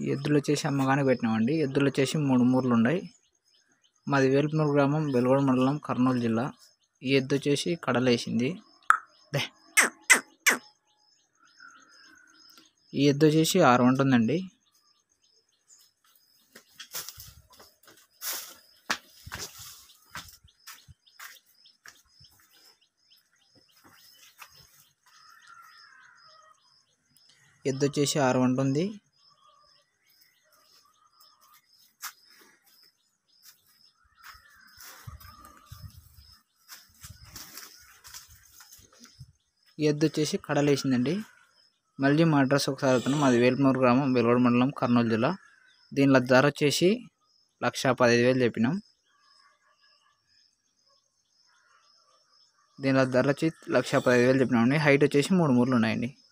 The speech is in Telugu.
ఈ ఎద్దులు వచ్చేసి అమ్మగానే పెట్టినామండి ఎద్దులు వచ్చేసి మూడు మూర్లు ఉన్నాయి మాది వేల్పనూరు గ్రామం వెలుగొడ మండలం కర్నూలు జిల్లా ఈ ఎద్దు వచ్చేసి కడలేసింది దే. ఈ ఎద్దు వచ్చేసి ఆరు ఉంటుందండి ఎద్దు వచ్చేసి ఆరు ఉంటుంది ఈ ఎద్దు వచ్చేసి కడలేసిందండి మళ్ళీ మా అడ్రస్ ఒకసారి అవుతున్నాం మాది వేల్పనూరు గ్రామం వెలుగొడ మండలం కర్నూలు జిల్లా దీనిలో ధర వచ్చేసి లక్ష పదహైదు వేలు చెప్పినాం దీనిలో ధర వచ్చి లక్ష పదహైదు వేలు చెప్పినామండి హైట్ వచ్చేసి మూడు మూరలు ఉన్నాయండి